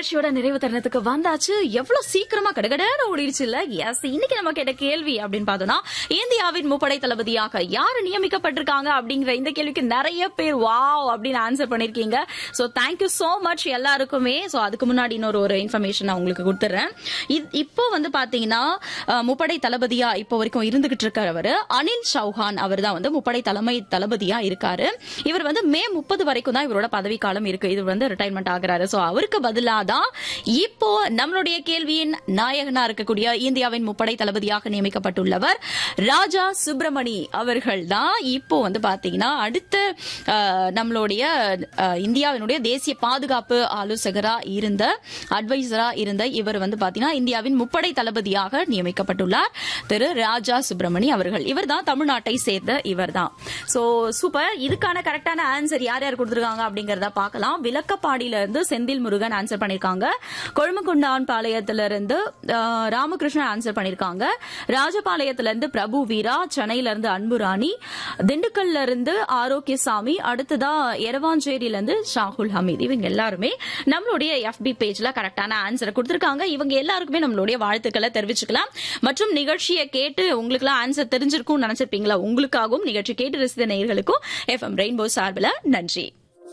நிகழ்ச்சியோட நிறைவு தருணத்துக்கு வந்தாச்சு எவ்வளவு சீக்கிரமா கடகடன்னு ஓடிடுச்சு இல்ல எஸ் இன்னைக்கு நம்ம கேட்ட கேள்வி அப்படின்னு பார்த்தோம்னா இந்தியாவின் முப்படை தளபதியாக யாரு நியமிக்கப்பட்டிருக்காங்க அப்படிங்கிற இந்த கேள்விக்கு நிறைய பேர் வாவ் அப்படின்னு ஆன்சர் பண்ணிருக்கீங்க சோ தேங்க்யூ சோ மச் எல்லாருக்குமே சோ அதுக்கு முன்னாடி இன்னொரு ஒரு இன்ஃபர்மேஷன் நான் உங்களுக்கு கொடுத்துறேன் இத்- இப்போ வந்து பாத்தீங்கன்னா அஹ், முப்படை தளபதியா இப்போ வரைக்கும் இருந்துகிட்டு இருக்கிறவர் அனில் சௌஹான் அவர் தான் வந்து முப்படை தலைமை தளபதியா இருக்காரு இவர் வந்து மே முப்பது வரைக்கும் தான் இவரோட பதவி காலம் இருக்கு இது வந்து ரிட்டைர்மெண்ட் ஆகுறாரு சோ அவருக்கு பதிலா தான் இப்போ நம்மளுடைய கேள்வியின் நாயகனா இருக்கக்கூடிய இந்தியாவின் முப்படை தளபதியாக நியமிக்கப்பட்டுள்ளவர் ராஜா சுப்பிரமணி அவர்கள் தான் இப்போ வந்து பாத்தீங்கன்னா அடுத்த அஹ், நம்மளுடைய அஹ், இந்தியாவினுடைய தேசிய பாதுகாப்பு ஆலோசகரா இருந்த அட்வைசரா இருந்த இவர் வந்து பாத்தீங்கன்னா இந்தியாவின் முப்படை தளபதியாக நியமிக்கப்பட்டுள்ளார் திரு ராஜா சுப்பிரமணி அவர்கள் இவர் தான் தமிழ்நாட்டை சேர்ந்த இவர் தான் சோ சூப்பர் இதுக்கான கரெக்டான ஆன்சர் யார் யார் கொடுத்திருக்காங்க அப்படிங்கறத பார்க்கலாம் விளக்கப்பாடியில இருந்து செந்தில் முருகன் ஆன்சர் பண்ணிருக்காங்க கொழுமகுண்டான் பாளையத்துல இருந்து அஹ், ராமகிருஷ்ணன் ஆன்சர் பண்ணிருக்காங்க ராஜபாளையத்துல இருந்து பிரபு வீரா சென்னையில இருந்து அன்புராணி திண்டுக்கல்ல இருந்து ஆரோக்கியசாமி அடுத்ததா எரவாஞ்சேரியில இருந்து ஷாகுல் ஹமீத் இவங்க எல்லாருமே நம்மளுடைய எஃபி பேஜ்ல கரெக்டான ஆன்சரை கொடுத்திருக்காங்க இவங்க எல்லாருக்குமே நம்மளுடைய வாழ்த்துக்களை தெரிவிச்சுக்கலாம் மற்றும் நிகழ்ச்சியை கேட்டு உங்களுக்கு ஆன்சர் தெரிஞ்சிருக்கும் நினைச்சிருப்பீங்களா உங்களுக்காகவும் நிகழ்ச்சி கேட்டு ரசித்த நேயர்களுக்கும் எஃப்எம் ரெயின்போ சார்பில் நன்றி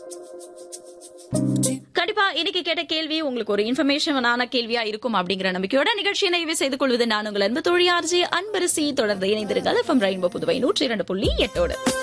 கண்டிப்பா இன்னைக்கு கேட்ட கேள்வி உங்களுக்கு ஒரு இன்ஃபர்மேஷனான கேள்வியா இருக்கும் அப்படிங்கிற நம்பிக்கையோட நிகழ்ச்சியை நிறைவு செய்து கொள்வது நான் உங்கள் அன்பு தோழி ஆர்ஜி அன்பரசி தொடர்ந்து இணைந்திருங்கள் எஃப்எம் ரெயின்போ புதுவை நூற்றி இரண்டு புள்ளி எட்டோடு